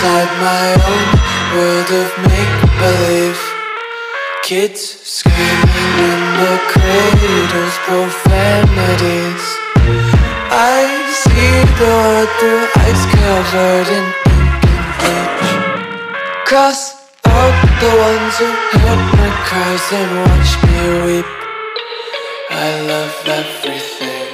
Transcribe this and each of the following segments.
inside my own world of make believe. Kids screaming in the cradles, profanities. I see the world through ice covered in ink and bleach. Cross out the ones who heard my cries and watched me weep. I love everything.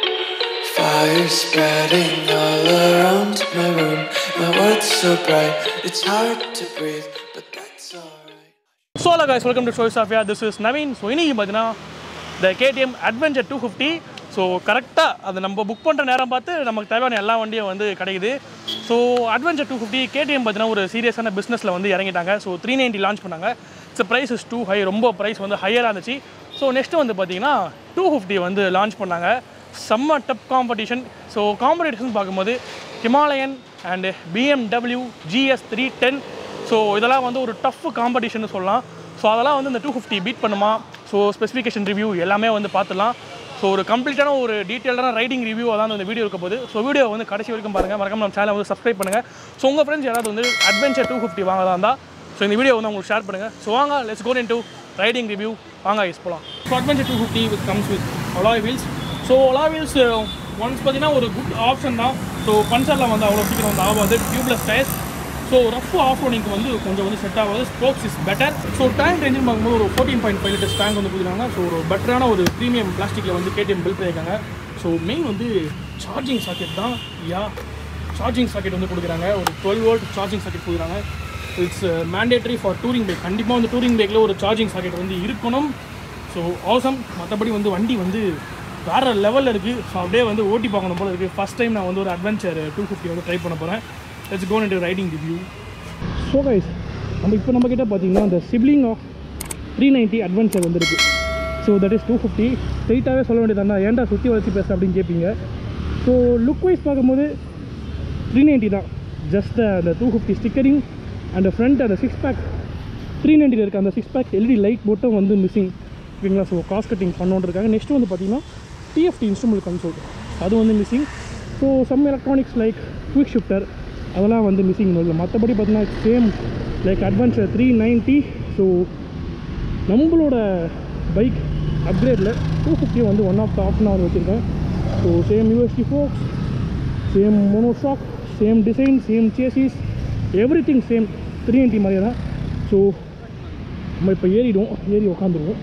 Fire spreading all around my room. My world's so bright, it's hard to breathe, but that's alright. So hello guys welcome to ஷோஸ் ஆஃபியா this is Naveen so இன்னைக்கு பார்த்தீங்கன்னா இந்த KTM adventure two fifty so கரெக்டாக அது நம்ம book பண்ணுற நேரம் பார்த்து நமக்கு தேவையான எல்லா வண்டியும் வந்து கிடைக்குது so adventure two fifty KTM பார்த்தீங்கன்னா ஒரு சீரியஸான பிஸ்னஸில் வந்து இறங்கிட்டாங்க ஸோ த்ரீ நைன்ட்டி லான்ச் பண்ணாங்க so price is too high ரொம்ப ப்ரைஸ் வந்து ஹையராக இருந்துச்சு ஸோ நெக்ஸ்ட்டு வந்து பார்த்தீங்கன்னா டூ ஃபிஃப்டி வந்து லான்ச் பண்ணாங்க செம்ம டப் காம்படிஷன் ஸோ காம்படிஷன் பார்க்கும்போது Himalayan and BMW GS three ten so இதெல்லாம் வந்து ஒரு டஃப் காம்படிஷன் சொல்லலாம் ஸோ அதெல்லாம் வந்து இந்த டூ ஃபிஃப்டி பீட் பண்ணுமா ஸோ ஸ்பெசிஃபிகேஷன் ரிவ்யூ எல்லாமே வந்து பார்த்துலாம் ஸோ ஒரு கம்ப்ளீட்டான ஒரு டீட்டெயிலான ரைடிங் ரிவ்யூ தான் இந்த வீடியோ இருக்க போகுது ஸோ வீடியோ வந்து கடைசி வரைக்கும் பாருங்கள் மறக்காம நம்ம சேனலை வந்து சப்ஸ்கிரைப் பண்ணுங்கள் ஸோ உங்கள் ஃப்ரெண்ட்ஸ் யாராவது வந்து அட்வென்ச்சர் டூ ஃபிஃப்டி வாங்கலாம் இருந்தால் ஸோ இந்த வீடியோ வந்து உங்களுக்கு ஷேர் பண்ணுங்கள் ஸோ வாங்க let's go into riding review வாங்க யூஸ் போகலாம் so adventure two fifty with comes with alloy wheels so alloy wheels once பார்த்தீங்கன்னா ஒரு குட் ஆப்ஷன் தான் ஸோ பஞ்சரில் வந்து அவ்வளோ சீக்கிரம் வந்து ஆகாது tubeless tyres so rough off ரோடிங்க்கு வந்து கொஞ்சம் வந்து செட் ஆகாது spokes is better so tank ரேஞ்சுன்னு பார்க்கும்போது ஒரு fourteen point five litres tank வந்து கொடுக்குறாங்க ஸோ ஒரு பெட்டரான ஒரு ப்ரீமியம் பிளாஸ்டிக்கில் வந்து கேடிஎம் பில் பண்ணியிருக்காங்க ஸோ மெயின் வந்து சார்ஜிங் சாக்கெட் தான் யா சார்ஜிங் சாக்கெட் வந்து கொடுக்குறாங்க ஒரு டுவெல் வோல்ட் சார்ஜிங் சாக்கெட் கொடுக்குறாங்க it's mandatory for touring bike கண்டிப்பாக வந்து டூரிங் பைக்கில் ஒரு சார்ஜிங் சாக்கெட் வந்து இருக்கணும் ஸோ ஆசம் மற்றபடி வந்து வண்டி வந்து வேறு லெவலில் இருக்குது ஸோ அப்படியே வந்து ஓட்டி பார்க்கணும் போல இருக்குது ஃபஸ்ட் டைம் நான் வந்து ஒரு அட்வென்ச்சர் டூ ஃபிஃப்டி வந்து ட்ரை பண்ண போகிறேன் let's go into riding review so guys நம்ம இப்போ நம்ம கிட்ட பார்த்தீங்கன்னா அந்த sibling of three ninety adventure வந்துருக்கு so that is two fifty ஸ்ட்ரெயிட்டாகவே சொல்ல வேண்டியது தான் ஏன்டா சுற்றி வச்சு பேச அப்படின்னு கேட்பீங்க ஸோ லுக் வைஸ் பார்க்கும்போது த்ரீ நைன்ட்டி தான் ஜஸ்ட் அந்த டூ ஃபிஃப்டி ஸ்டிக்கரிங் அந்த ஃப்ரண்ட் அந்த சிக்ஸ் பேக் த்ரீ நைன்ட்டியில் இருக்க அந்த சிக்ஸ் பேக் எல்இடி லைட் மட்டும் வந்து மிஸ்ஸிங் ஓகேங்களா ஸோ காஸ்ட் கட்டிங் பண்ணோன்னு இருக்காங்க நெக்ஸ்ட் வந்து பார்த்தீங்கன்னா டிஎஃப்டி இன்ஸ்ட்ருமெண்ட் கன்சோல் அது வந்து missing so some electronics like quick shifter அதெல்லாம் வந்து மிஸ்ஸிங் இல்லை மற்றபடி பார்த்தீங்கன்னா same like adventure three ninety so நம்மளோட பைக் அப்கிரேடில் டூ ஃபிஃப்டி வந்து ஒன் ஆஃப் த ஆப்ஷனாக வந்து வச்சுருக்கேன் so same USD forks same monoshock same design same chassis everything same three ninety மாதிரியே தான் ஸோ நம்ம இப்போ ஏறிடுவோம் ஏறி உக்காந்துருவோம்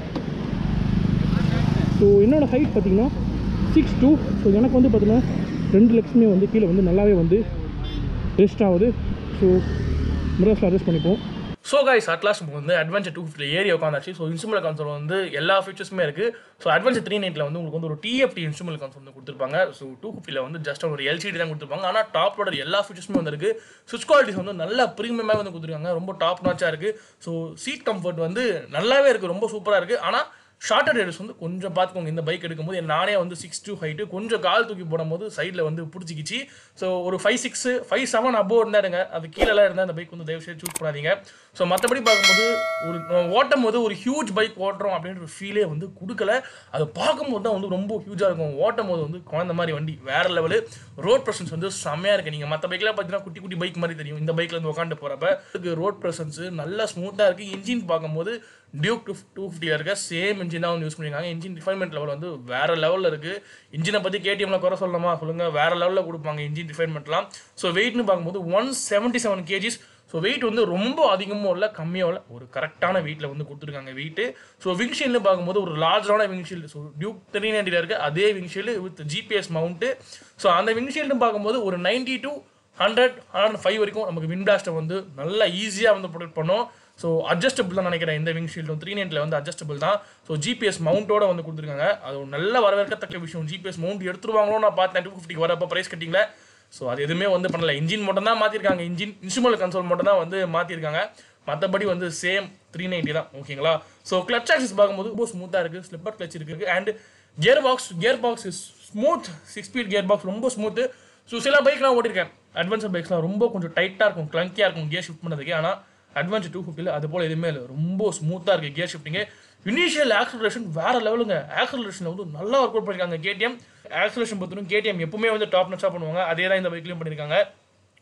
ஸோ என்னோடய ஹைட் பார்த்தீங்கன்னா சிக்ஸ் டூ ஸோ எனக்கு வந்து பார்த்தீங்கன்னா ரெண்டு லெக்ஸுமே வந்து கீழே வந்து நல்லாவே வந்து ரெஸ்ட் ஆகுது ஸோ மிரர்ஸில் அட்ஜஸ்ட் பண்ணிப்போம் ஸோ கைஸ் அட்லாஸ்ட் வந்து அட்வென்ச்சர் டூ ஃபிஃப்டியில் ஏறி உட்காந்தாச்சு ஸோ இன்ஸ்ட்ருமெண்ட் கன்சோல் வந்து எல்லா ஃபீச்சர்ஸுமே இருக்குது ஸோ அட்வென்ச்சர் த்ரீ நைட்டில் வந்து உங்களுக்கு வந்து ஒரு டிஎஃப்டி இன்ஸ்ட்ருமெண்ட் கன்சோல் வந்து கொடுத்துருப்பாங்க ஸோ டூ ஃபிஃப்டியில் வந்து ஜஸ்ட் ஒரு எல்சிடி தான் கொடுத்துருப்பாங்க ஆனால் டாப்போட எல்லா ஃபீச்சர்ஸுமே வந்து இருக்குது சுவிச் குவாலிட்டிஸ் வந்து நல்ல ப்ரீமியமாக வந்து கொடுத்துருக்காங்க ரொம்ப டாப் நாச்சாக இருக்குது ஸோ சீட் கம்ஃபர்ட் வந்து நல்லாவே இருக்குது ரொம்ப சூப்பராக இருக்குது ஆனால் ஷார்ட்டர் ரேடியஸ் வந்து கொஞ்சம் பார்த்துக்கோங்க இந்த பைக் எடுக்கும்போது நானே வந்து சிக்ஸ் டூ ஹைட்டு கொஞ்சம் கால் தூக்கி போடும்போது சைடில் வந்து பிடிச்சிக்கிச்சு ஸோ ஒரு five six five seven above இருந்தாருங்க அது கீழெல்லாம் இருந்தால் அந்த பைக் வந்து தயவு செய்து சூஸ் பண்ணாதீங்க ஸோ மற்றபடி பார்க்கும்போது ஒரு ஓட்டும் போது ஒரு ஹியூஜ் பைக் ஓட்டுறோம் அப்படின்ற ஒரு ஃபீலே வந்து கொடுக்கல அது பார்க்கும்போது தான் வந்து ரொம்ப ஹியூஜாக இருக்கும் ஓட்டும் போது வந்து குழந்த மாதிரி வண்டி வேற லெவலு ரோட் ப்ரெசன்ஸ் வந்து செம்மையாக இருக்குது நீங்கள் மற்ற பைக்லாம் பார்த்தீங்கன்னா குட்டி குட்டி பைக் மாதிரி தெரியும் இந்த பைக்கில் வந்து உட்காந்து போகிறப்ப இதுக்கு ரோட் ப்ரெசன்ஸ் நல்லா ஸ்மூத்தாக இருக்குது இன்ஜின் பார்க்கும்போது டியூக் டூ டூ ஃபிஃப்டியில் இருக்க சேம் இன்ஜின் தான் வந்து யூஸ் பண்ணியிருக்காங்க இன்ஜின் ரிஃபைன்மெண்ட் லெவல் வந்து வேறு லெவலில் இருக்குது இன்ஜினை பற்றி கேடிஎம்ல குறை சொல்லணுமா சொல்லுங்கள் வேறு லெவலில் கொடுப்பாங்க இன்ஜின் ரிஃபைன்மெண்ட்லாம் ஸோ வெயிட்னு பார்க்கும்போது one seventy seven kgs so weight வந்து ரொம்ப அதிகமும் இல்லை கம்மியாக இல்லை ஒரு கரெக்டான வெயிட்டில் வந்து கொடுத்துருக்காங்க வெயிட்டு ஸோ விங்ஷீல்டு பார்க்கும்போது ஒரு லார்ஜான விங்ஷீல்டு ஸோ டியூக் த்ரீ நைன்ட்டியில் இருக்க அதே windshield with GPS mount so அந்த விங்ஷீல்டு பார்க்கும்போது ஒரு ninety two hundred hundred five வரைக்கும் நமக்கு வின் பிளாஸ்ட்டை வந்து நல்லா ஈஸியாக வந்து ப்ரொடெக்ட் பண்ணோம் ஸோ அட்ஜஸ்டபிள் தான் நினைக்கிறேன் இந்த விங் ஷீல்டும் த்ரீ நைன்ட்டில் வந்து அட்ஜஸ்டபிள் தான் ஸோ ஜிபிஎஸ் மவுண்டோட வந்து கொடுத்துருக்காங்க அது ஒரு நல்ல வரவேற்கத்தக்க விஷயம் ஜிபிஎஸ் மவுண்ட் எடுத்துருவாங்களோ நான் பார்த்தேன் டூ ஃபிஃப்டிக்கு வரப்போ ப்ரைஸ் கட்டிங்கள ஸோ அது எதுவுமே வந்து பண்ணல இன்ஜின் மட்டும் தான் மாற்றிருக்காங்க இன்ஜின் இன்ஸ்ட்ருமெண்ட் கன்சோல் மட்டும் தான் வந்து மாற்றிருக்காங்க மற்றபடி வந்து சேம் த்ரீ நைன்ட்டி தான் ஓகேங்களா ஸோ கிளச் ஆக்சிஸ் பார்க்கும்போது ரொம்ப ஸ்மூத்தாக இருக்குது ஸ்லிப்பர் கிளச் இருக்குது and gear box gear box is smooth six speed gear box ரொம்ப ஸ்மூத்து ஸோ சில பைக்லாம் ஓட்டிருக்கேன் அட்வென்ச்சர் பைக்ஸ்லாம் ரொம்ப கொஞ்சம் டைட்டாக இருக்கும் கிளங்கியாக இருக்கும் கியர் ஷிஃப்ட் பண்ணதுக்கு ஆனால் அட்வான்ஸ் டூ ஃபிஃப்டியில் அது போல் எதுவுமே இல்லை ரொம்ப ஸ்மூத்தாக இருக்குது கியர் ஷிஃப்டிங்கு இனிஷியல் ஆக்சலரேஷன் வேற லெவலுங்க ஆக்சலரேஷன் வந்து நல்லா ஒர்க் அவுட் பண்ணிருக்காங்க கேடிஎம் ஆக்சலரேஷன் பொறுத்தவரைக்கும் கேடிஎம் எப்பவுமே வந்து டாப் நட்ஸாக பண்ணுவாங்க அதே தான் இந்த பைக்லையும் பண்ணியிருக்காங்க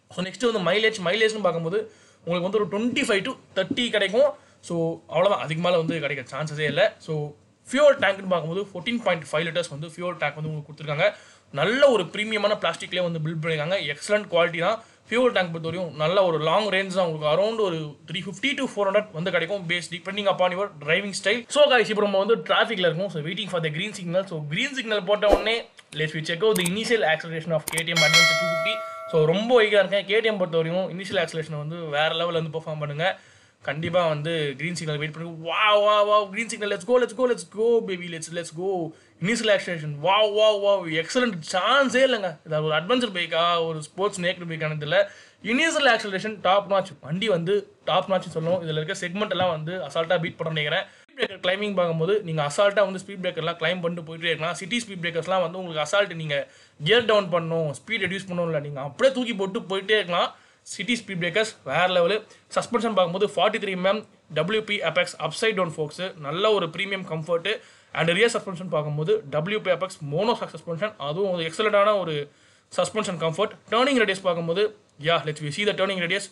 ஸோ நெக்ஸ்ட் வந்து மைலேஜ் மைலேஜ்னு பார்க்கும்போது உங்களுக்கு வந்து ஒரு டுவெண்ட்டி ஃபைவ் டு தேர்ட்டி கிடைக்கும் ஸோ அவ்வளோதான் அதுக்கு மேலே வந்து கிடைக்க சான்சஸே இல்லை ஸோ ஃபியூல் டேங்க்னு பார்க்கும்போது ஃபோர்டீன் பாயிண்ட் ஃபைவ் லிட்டர்ஸ் வந்து ஃபியூல் டேங்க் வந்து உங்களுக்கு கொடுத்துருக்காங்க நல்ல ஒரு ப்ரீமியமான பிளாஸ்டிக்லேயே வந்து பில்ட் பண்ணியிருக்காங்க எக்ஸலண்ட் குவாலிட்டி தான் ஃபியூல் டேங்க் பொறுத்தவரையும் நல்ல ஒரு லாங் ரேஞ்ச் தான் உங்களுக்கு அரௌண்ட் ஒரு three fifty to four hundred வந்து கிடைக்கும் based depending upon your driving style so guys இப்போ நம்ம வந்து டிராஃபிக்ல இருக்கும் so waiting for the green signal so green signal போட்ட உடனே let's we check out the initial acceleration of KTM adventure two fifty so ரொம்ப வைக்காக இருக்கேன் கேடிஎம் பொறுத்தவரையும் இனிஷியல் ஆக்சலேஷன் வந்து வேற லெவலில் வந்து பெர்ஃபார்ம் பண்ணுங்க கண்டிப்பாக வந்து க்ரீன் சிக்னல் வெயிட் பண்ணி வா வா வா green signal let's go let's go let's go baby let's let's go initial acceleration வா வா வா எக்ஸலண்ட் சான்ஸே இல்லைங்க இது ஒரு அட்வென்ச்சர் பைக்கா ஒரு ஸ்போர்ட்ஸ் நேக்கட் பைக்கானது இல்லை இனிஷியல் ஆக்சலேஷன் டாப் நாச் வண்டி வந்து டாப் நாச் சொல்லணும் இதில் இருக்க செக்மெண்ட் எல்லாம் வந்து அசால்ட்டாக பீட் பண்ண நினைக்கிறேன் ஸ்பீட் பிரேக்கர் கிளைம்பிங் பார்க்கும்போது நீங்கள் அசால்ட்டாக வந்து ஸ்பீட் பிரேக்கர்லாம் கிளைம் பண்ணிட்டு போயிட்டே இருக்கலாம் சிட்டி ஸ்பீட் பிரேக்கர்ஸ்லாம் வந்து உங்களுக்கு அசால்ட் நீங்கள் கியர் டவுன் பண்ணணும் ஸ்பீட் ரெடியூஸ் பண்ணணும் இல்லை நீங்கள் அப்படியே தூக்கி போட்டு போயிட்டே இருக்கலாம் சிட்டி ஸ்பீட் பிரேக்கர்ஸ் வேறு லெவலு சஸ்பென்ஷன் பார்க்கும்போது forty three mm WP apex upside down forks நல்ல ஒரு premium comfort and rear suspension பார்க்கும்போது டபிள்யூபி அபெக்ஸ் மோனோ சஸ்பென்ஷன் அதுவும் ஒரு எக்ஸலண்டான ஒரு சஸ்பென்ஷன் கம்ஃபர்ட் டேர்னிங் ரேடியஸ் பார்க்கும்போது yeah let's we see the turning radius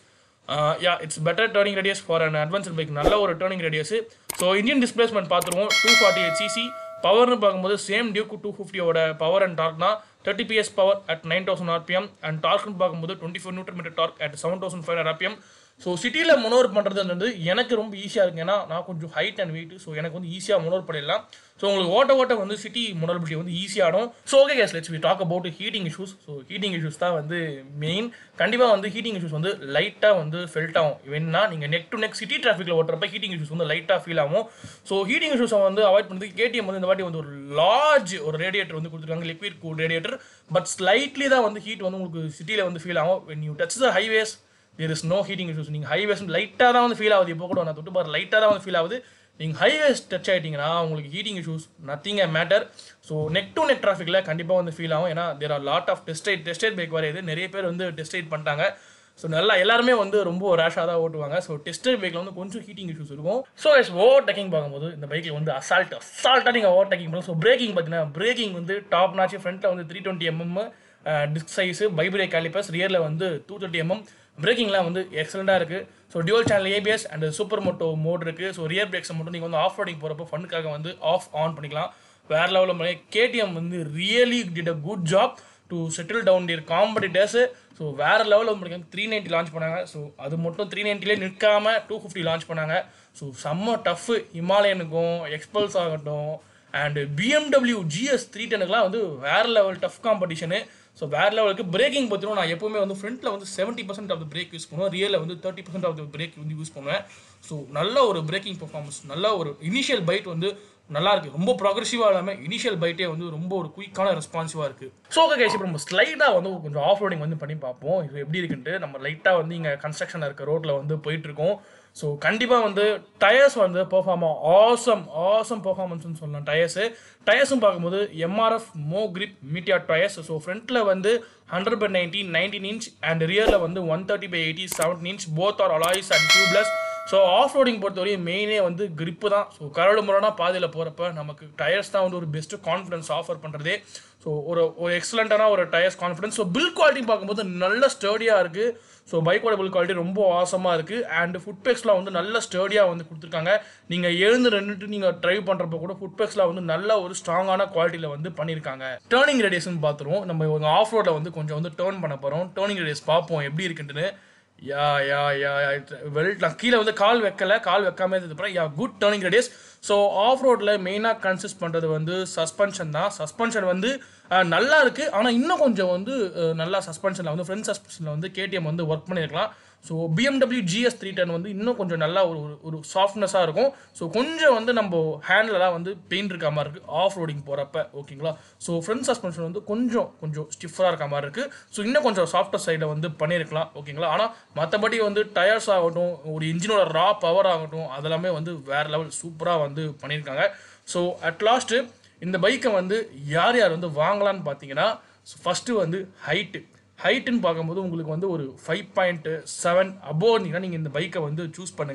yeah it's better turning radius for an advanced bike நல்ல ஒரு turning radius so engine displacement பார்த்துருவோம் two forty eight CC பவர்னு பார்க்கும்போது சேம் டியூக்கு டூ ஃபிஃப்டியோட power and torque தான் thirty PS power at nine thousand RPM and டார்க்னு பார்க்கும்போது twenty four Newton metre torque at seven thousand five RPM so சிட்டியில் மொனோர் பண்ணுறது வந்து எனக்கு ரொம்ப ஈஸியாக இருக்கு ஏன்னா நான் கொஞ்சம் ஹைட் அண்ட் வெயிட் ஸோ எனக்கு வந்து ஈஸியாக மொனோர் பண்ணிடலாம் ஸோ உங்களுக்கு ஓட்ட ஓட்ட வந்து சிட்டி மொனோபிலிட்டி வந்து ஈஸியாகும் so okay guys let's we talk about heating issues so heating issues தான் வந்து மெயின் கண்டிப்பாக வந்து ஹீட்டிங் இஷ்யூஸ் வந்து லைட்டாக வந்து ஃபெல்ட் ஆகும் வேணும்னா நீங்கள் நெக் டு நெக் சிட்டி டிராஃபிக்கில் ஓட்டுறப்ப ஹீட்டிங் இஷ்யூஸ் வந்து லைட்டாக ஃபீல் ஆகும் ஸோ ஹீட்டிங் இஷ்யூஸை வந்து அவாய்ட் பண்ணுறதுக்கு கேடிஎம் வந்து இந்த வாட்டி வந்து ஒரு லார்ஜ் ஒரு ரேடியேட்டர் வந்து கொடுத்துருக்காங்க liquid cool radiator but slightly தான் வந்து ஹீட் வந்து உங்களுக்கு சிட்டியில் வந்து ஃபீல் ஆகும் when you touch the highways there is no heating issues நீங்கள் ஹைவேஸ் லைட்டாக தான் வந்து ஃபீல் ஆகுது இப்போ கூட நான் தொட்டு பாரு லைட்டாக தான் வந்து ஃபீல் ஆகுது நீங்கள் ஹைவேஸ் டச் ஆகிட்டீங்கன்னா உங்களுக்கு heating issues nothing a matter so neck to neck டிராஃபிக்கில் கண்டிப்பாக வந்து ஃபீல் ஆகும் ஏன்னா there are lot of test ride test ride bike வரையுது நிறைய பேர் வந்து டெஸ்டைட் பண்ணிட்டாங்க ஸோ நல்லா எல்லாருமே வந்து ரொம்ப ரேஷாக தான் ஓட்டுவாங்க ஸோ டெஸ்டர் பைக்கில் வந்து கொஞ்சம் ஹீட்டிங் இஷ்யூஸ் இருக்கும் ஸோ எஸ் ஓவர் டேக்கிங் பார்க்கும்போது இந்த பைக்கில் வந்து அசால்ட் அசால்ட்டாக நீங்கள் ஓவர் டேக்கிங் பண்ணலாம் ஸோ பிரேக்கிங் பார்த்தீங்கன்னா பிரேக்கிங் வந்து டாப் நாச்சு ஃப்ரண்ட்டில் வந்து three twenty mm disc size ByBre calipers ரியரில் வந்து டூ தேர்ட்டி எம்எம் பிரேக்கிங்லாம் வந்து எக்ஸலண்ட்டாக இருக்குது so dual channel ABS and super moto mode இருக்குது ஸோ ரியர் பிரேக்ஸை மட்டும் நீங்கள் வந்து ஆஃப் ரோடிங் போகிறப்போ ஃபனுக்காக வந்து ஆஃப் ஆன் பண்ணிக்கலாம் வேறு லெவலில் பண்ணி கேடிஎம் வந்து really did a good job to settle down their competitors so வேறு லெவலில் பண்ணிக்காங்க த்ரீ நைன்ட்டி லான்ச் பண்ணாங்க ஸோ அது மட்டும் த்ரீ நைன்ட்டிலே நிற்காம டூ ஃபிஃப்டி லான்ச் பண்ணாங்க ஸோ செம்ம டஃப்பு ஹிமாலயனுக்கும் எக்ஸ்பல்ஸ் ஆகட்டும் அண்ட் பிஎம்டபிள்யூ ஜிஎஸ் த்ரீ டெனுக்குலாம் வந்து வேறு லெவல் டஃப் காம்படிஷனு ஸோ வேறு லெவலுக்கு பிரேக்கிங் பார்த்தீங்கன்னா நான் எப்பவுமே வந்து ஃப்ரண்ட்டில் வந்து seventy percent of the brake use பண்ணுவேன் ரியலில் வந்து thirty percent of the brake வந்து யூஸ் பண்ணுவேன் ஸோ நல்ல ஒரு பிரேக்கிங் பர்ஃபார்மன்ஸ் நல்ல ஒரு இனிஷியல் பைட் வந்து நல்லா இருக்கு ரொம்ப ப்ராக்ரெசிவாக இல்லாமல் இனிஷியல் பைட்டே வந்து ரொம்ப ஒரு குயிக்கான ரெஸ்பான்சிவாக இருக்கு ஸோ ஓகே கேஸ் இப்போ நம்ம ஸ்லைடாக வந்து கொஞ்சம் ஆஃப் ரோடிங் வந்து பண்ணி பார்ப்போம் இது எப்படி இருக்குன்ட்டு நம்ம லைட்டாக வந்து இங்கே கன்ஸ்ட்ரக்ஷன் இருக்க ரோட்டில் வந்து போயிட்டு இருக்கோம் ஸோ கண்டிப்பாக வந்து டயர்ஸ் வந்து பெர்ஃபார்ம் ஆசம் ஆசம் பெர்ஃபார்மன்ஸ்னு சொல்லலாம் டயர்ஸு டயர்ஸும் பார்க்கும்போது எம்ஆர்எஃப் மோ கிரிப் மீட்டியா டயர்ஸ் ஸோ ஃப்ரண்ட்டில் வந்து hundred by ninety nineteen inch and ரியரில் வந்து one thirty by eighty seventeen inch both are alloys and tubeless so off roading பொறுத்தவரையும் மெயினே வந்து grip தான் ஸோ கரடு முரணா பாதையில் போகிறப்ப நமக்கு டயர்ஸ் தான் வந்து ஒரு பெஸ்ட்டு கான்ஃபிடன்ஸ் ஆஃபர் பண்ணுறதே ஸோ ஒரு ஒரு எக்ஸலண்ட்டான ஒரு tyres confidence so build quality பார்க்கும்போது நல்ல ஸ்டர்டியாக இருக்குது ஸோ பைக்கோட பில் குவாலிட்டி ரொம்ப ஆசமாக இருக்குது அண்ட் ஃபுட் பேக்ஸ்லாம் வந்து நல்ல ஸ்டர்டியாக வந்து கொடுத்துருக்காங்க நீங்கள் எழுந்து நின்றுட்டு நீங்கள் ட்ரைவ் பண்ணுறப்ப கூட ஃபுட் பேக்ஸ்லாம் வந்து நல்ல ஒரு ஸ்ட்ராங்கான குவாலிட்டியில் வந்து பண்ணியிருக்காங்க டேர்னிங் ரேடியஸ்னு பார்த்துருவோம் நம்ம ஆஃப் ரோடில் வந்து கொஞ்சம் வந்து டேர்ன் பண்ண போகிறோம் டேர்னிங் ரேடியஸ் பார்ப்போம் எப்படி இருக்குன்ட்டுன்னு யா யா யா வெல் நான் கீழே வந்து கால் வைக்கல கால் வைக்காம இருந்ததுக்கப்புறம் yeah good turning radius so off ரோட்டில் மெயினாக கன்சிஸ்ட் பண்ணுறது வந்து சஸ்பென்ஷன் தான் சஸ்பென்ஷன் வந்து அஹ், நல்லா இருக்குது ஆனால் இன்னும் கொஞ்சம் வந்து அஹ், நல்லா சஸ்பென்ஷனில் வந்து ஃப்ரண்ட் சஸ்பென்ஷனில் வந்து கேடிஎம் வந்து ஒர்க் பண்ணியிருக்கலாம் so BMW GS three ten வந்து இன்னும் கொஞ்சம் நல்லா ஒரு ஒரு- ஒரு சாஃப்ட்னஸாக இருக்கும் ஸோ கொஞ்சம் வந்து நம்ம ஹேண்ட்லலாம் வந்து பெயின் இருக்க மாதிரி இருக்குது ஆஃப் ரோடிங் போகிறப்ப ஓகேங்களா ஸோ ஃப்ரண்ட் சஸ்பென்ஷன் வந்து கொஞ்சம் கொஞ்சம் ஸ்டிஃபாக இருக்க மாதிரி இருக்குது ஸோ இன்னும் கொஞ்சம் சாஃப்டர் சைடில் வந்து பண்ணியிருக்கலாம் ஓகேங்களா ஆனால் மற்றபடி வந்து டயர்ஸ் ஆகட்டும் ஒரு இன்ஜினோட ரா பவர் ஆகட்டும் அதெல்லாமே வந்து வேறு லெவல் சூப்பராக வந்து பண்ணியிருக்காங்க ஸோ அட் லாஸ்ட்டு இந்த பைக்கை வந்து யார் யார் வந்து வாங்கலாம்னு பார்த்தீங்கன்னா ஃபஸ்ட்டு வந்து ஹைட்டு ஹைட்டுன்னு பார்க்கும்போது உங்களுக்கு வந்து ஒரு ஃபைவ் பாயிண்ட் செவன் அபோவ் இருந்தீங்கன்னா நீங்கள் இந்த பைக்கை வந்து சூஸ் பண்ணுங்கள்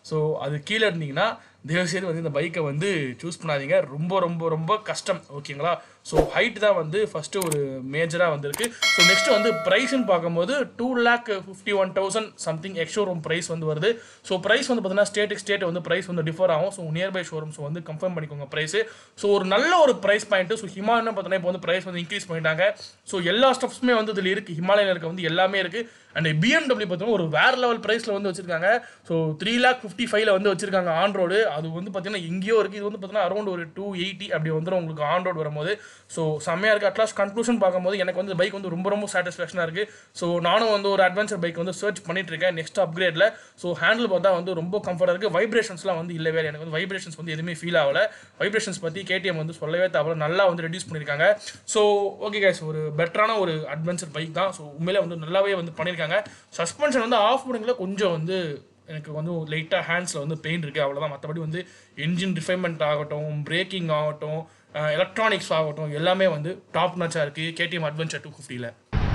ஸோ அது கீழே இருந்தீங்கன்னா தயவுசெய்து வந்து இந்த பைக்கை வந்து சூஸ் பண்ணாதீங்க ரொம்ப ரொம்ப ரொம்ப கஷ்டம் ஓகேங்களா ஸோ ஹைட் தான் வந்து ஃபஸ்ட்டு ஒரு மேஜராக வந்திருக்கு ஸோ நெக்ஸ்ட் வந்து ப்ரைஸ்னு பார்க்கும்போது two lakh fifty one thousand something ex showroom price வந்து வருது ஸோ ப்ரைஸ் வந்து பார்த்தீங்கன்னா ஸ்டேட்டுக்கு ஸ்டேட் வந்து ப்ரைஸ் வந்து டிஃபர் ஆகும் ஸோ நியர்பை ஷோரூம்ஸ் வந்து கன்ஃபார்ம் பண்ணிக்கோங்க ப்ரைஸ் ஸோ ஒரு நல்ல ஒரு ப்ரைஸ் பாயிண்ட்டு ஸோ ஹிமாலயன் பார்த்தீங்கன்னா இப்போ வந்து ப்ரைஸ் வந்து இன்க்ரீஸ் பண்ணிட்டாங்க ஸோ எல்லா ஸ்டப்ஸுமே வந்து இதில் இருக்குது ஹிமாலயன் இருக்க வந்து எல்லாமே இருக்குது அண்ட் பிஎம்டபிள்யூ பார்த்தீங்கன்னா ஒரு வேற லெவல் ப்ரைஸில் வந்து வச்சிருக்காங்க ஸோ த்ரீ லேக் ஃபிஃப்டி ஃபைவ்ல வந்து வச்சிருக்காங்க ஆன் ரோடு அது வந்து பார்த்தீங்கன்னா எங்கேயோ இருக்குது இது வந்து பார்த்தீங்கன்னா அரௌண்ட் ஒரு டூ எயிட்டி அப்படி வந்துடும் உங்களுக்கு ஆன் ரோடு வரும்போது ஸோ செம்மையாக இருக்குது அட்லாஸ்ட் கன்க்ளூஷன் பார்க்கும்போது எனக்கு வந்து பைக் வந்து ரொம்ப ரொம்ப சாட்டிஸ்ஃபேக்ஷனாக இருக்குது ஸோ நானும் வந்து ஒரு அட்வென்ச்சர் பைக் வந்து சர்ச் பண்ணிட்டு இருக்கேன் நெக்ஸ்ட் அப்கிரேடில் ஸோ ஹேண்டில் பார்த்தா வந்து ரொம்ப கம்ஃபர்ட்டாக இருக்குது வைப்ரேஷன்ஸ்லாம் வந்து இல்லவே இல்லை. எனக்கு வந்து வைப்ரேஷன்ஸ் வந்து எதுவுமே ஃபீல் ஆகல வைப்ரேஷன்ஸ் பற்றி கேடிஎம் வந்து சொல்லவே தேவையில்ல நல்லா வந்து ரெடியூஸ் பண்ணியிருக்காங்க ஸோ ஓகே கைஸ் ஒரு பெட்டரான ஒரு அட்வென்ச்சர் பைக் தான் ஸோ உண்மையிலே வந்து நல்லாவே வந்து பண்ணியிருக்காங்க சஸ்பென்ஷன் வந்து ஆஃப் பண்ணுங்கள கொஞ்சம் வந்து எனக்கு வந்து லைட்டாக ஹேண்ட்ஸில் வந்து பெயின் இருக்குது அவ்வளோதான் மற்றபடி வந்து என்ஜின் ரிஃபைன்மெண்ட் ஆகட்டும் பிரேக்கிங் ஆகட்டும் எலக்ட்ரானிக்ஸ் ஆகட்டும் எல்லாமே வந்து டாப் நாச்சாக இருக்குது கேடிஎம் அட்வென்ச்சர் டூ ஃபிஃப்டியில்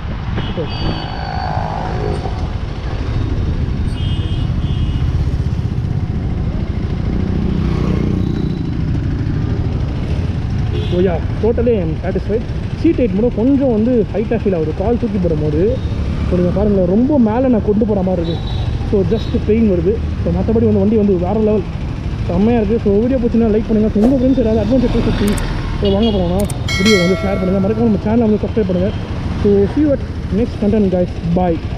so yeah totally I'm satisfied seat height மட்டும் கொஞ்சம் வந்து ஹைட்டாக ஃபீல் ஆகுது கால் தூக்கி போடும்போது ஸோ நீங்கள் பாருங்களேன் ரொம்ப மேலே நான் கொண்டு போகிற மாதிரி இருக்குது ஸோ ஜஸ்ட் பெயின் வருது ஸோ மற்றபடி வந்து வண்டி வந்து வேறு லெவல் செம்மையாக இருக்குது ஸோ வீடியோ பிடிச்சினா லைக் பண்ணுங்கள் ஸோ உங்கள் ஃப்ரெண்ட்ஸ் ஏதாவது அட்வென்ச்சர் டூ ஃபிஃப்டி ஸோ வாங்க போனோம்னா வீடியோ வந்து ஷேர் பண்ணுங்கள் மறக்காம நம்ம சேனலை வந்து சப்ஸ்கிரைப் பண்ணுங்கள் so see what next content guys bye